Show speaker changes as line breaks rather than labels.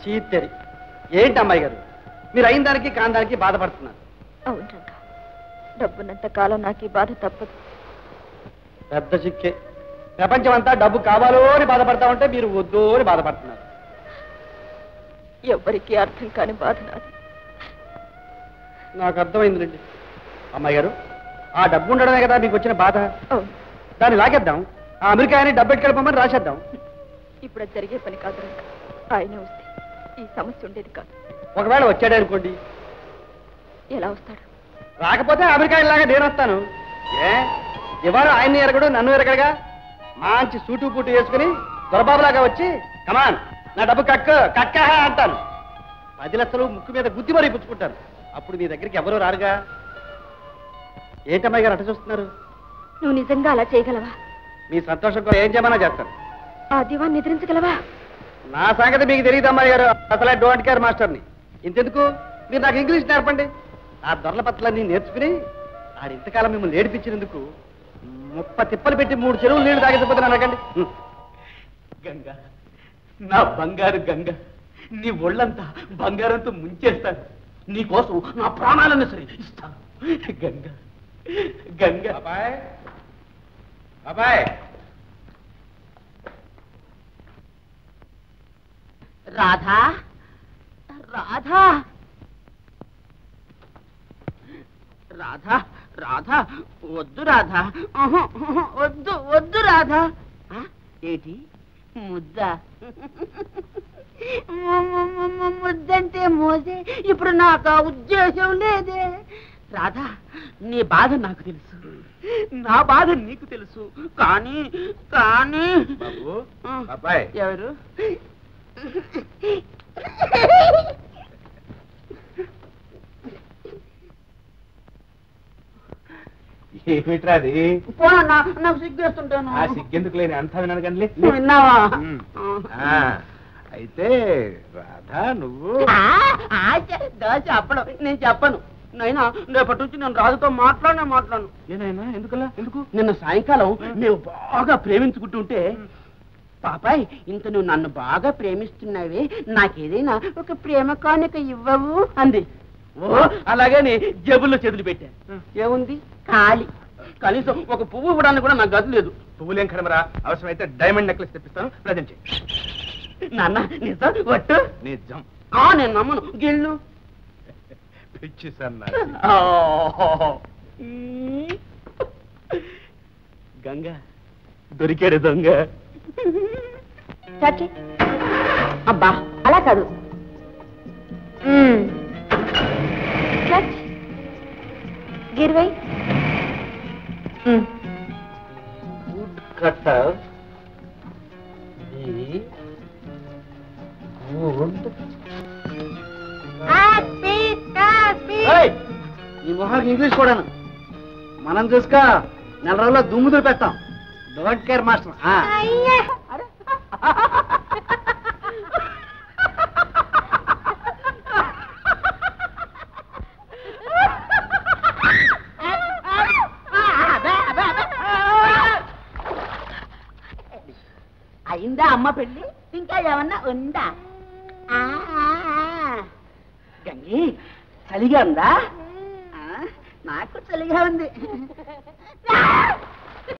చీత్తరి ఏంటి అమ్మాయి గారు మీరు అయిన దానికి కాని దానికి బాధపడుతున్నారు
అవును రంగా డబ్బున్నంత కాలం నాకు ఈ బాధ తప్పదు
పెద్ద చిక్కే ప్రపంచం అంతా డబ్బు కావాలో అని బాధపడతా ఉంటే మీరు వద్దు అని బాధపడుతున్నారు
ఎవ్వరికీ అర్థం కాని బాధ నాది
నాకు అర్థమైందిలేండి అమ్మాయి గారు ఆ డబ్బు ఉండడమే కదా మీకు వచ్చిన బాధ
అవును
దాన్ని లాగేద్దాం ఆ అమెరికా అని డబ్బు ఎట్టుకెళ్ళిపోమని రాసేద్దాం
ఇప్పుడు అది జరిగే పని కాదు రంగా ఆయనే వస్తే ఈ సమస్య ఉండేది కాదు
ఒకవేళ వచ్చాడే అనుకోండి
ఎలా వస్తాడు
రాకపోతే అమెరికా ఇలాగా నేను వస్తాను ఏ ఇవాళ ఆయన్ని ఎరగడు నన్ను ఎరగడుగా మంచి సూటు పూటు వేసుకుని దొరబాబులాగా వచ్చి కమాన్ నా డబ్బు కక్క కక్క అంటాను పది లక్షలు ముక్కు మీద గుద్ది మరీ పుచ్చుకుంటాను అప్పుడు మీ దగ్గరికి ఎవరు రారుగా ఏంటమ్మాయి గారు అట్ట చూస్తున్నారు
నువ్వు నిజంగా అలా చేయగలవా
మీ సంతోషం కోసం ఏం చేయమన్నా చేస్తాను
ఆ దివాన్ని నిద్రించగలవా
నా సంగతి మీకు తెలియదు అమ్మాయి గారు అసలే డోంట్ కేర్ మాస్టర్ని ఇంతెందుకు మీరు నాకు ఇంగ్లీష్ నేర్పండి ఆ దొరల పత్రాలన్నీ నేర్చుకుని ఆడు ఇంతకాలం మిమ్మల్ని ఏడిపించినందుకు ముప్ప తిప్పలు పెట్టి మూడు చెరువులు నీళ్లు తాగించబోతున్నాను అనకండి హ్మ్.
గంగ నా బంగారు గంగ నీ ఒళ్ళంతా బంగారంతో ముంచేస్తాను నీకోసం నా ప్రాణాలను సరే ఇస్తాను గంగ గంగ
బాబాయ్ బాబాయ్
రాధా రాధా రాధా రాధా వద్దు రాధా ఆహా, ఆహా, వద్దు వద్దు రాధా ఆ, ఏంటి ముద్ద ము- ము- ము- ము- ముద్దంటే మోసే ఇప్పుడు నాకు ఆ ఉద్దేశం లేదే రాధా నీ బాధ నాకు తెలుసు నా బాధ నీకు తెలుసు కానీ కానీ
బాబు
ఆ,
బాబాయ్
ఎవరు
ఏమిట్రా అది
పోనా నా- నాకు సిగ్గేస్తుంటాను
ఆ సిగ్గెందుకు లేని అంతా విన్నాను కానీ
విన్నావా
ఉమ్. ఆ, అయితే రాధా నువ్వు
ఆ, ఆ, చె- దా చెప్పడం నేను చెప్పను నైనా రేపటి నుంచి నేను రాజుతో మాట్లాడనే మాట్లాడను
ఏనాయనా ఎందుకలా ఎందుకు
నిన్న సాయంకాలం మేము బాగా ప్రేమించుకుంటుంటే పాపాయ్ ఇంత నువ్వు నన్ను బాగా ప్రేమిస్తున్నావే నాకేదైనా ఒక ప్రేమ కానుక ఇవ్వవు అంది ఓ అలాగని జేబుల్లో చేతులు పెట్టా ఏముంది ఖాళీ కనీసం ఒక పువ్వు ఇవ్వడానికి కూడా నాకు గది లేదు
పువ్వులేం కడమరా అవసరమైతే డైమండ్ నెక్లెస్ తెప్పిస్తాను ప్రజెంట్ చేయి
నాన్న నిజం ఒట్టు
నిజం
ఆ నేను నమ్మను గిల్లు
పిచ్చి సన్నాసి
గంగ దొరికాడు దొంగ
చాచి అబ్బా అలా కాదు చచ్ గిరివై
గుడ్ కట్టర్ గుడ్ ఈ మొహానికి ఇంగ్లీష్ కూడాను మనం చూసుకో నెల రోజుల్లో దుమ్ము దులిపేస్తాం డోంట్ కేర్ మాస్టర్
అయిందా అమ్మ పెళ్ళి ఇంకా ఏమన్నా ఉందా ఆ, ఆ, ఆ. గంగి చలిగా ఉందా ఆ, నాకు చలిగా ఉంది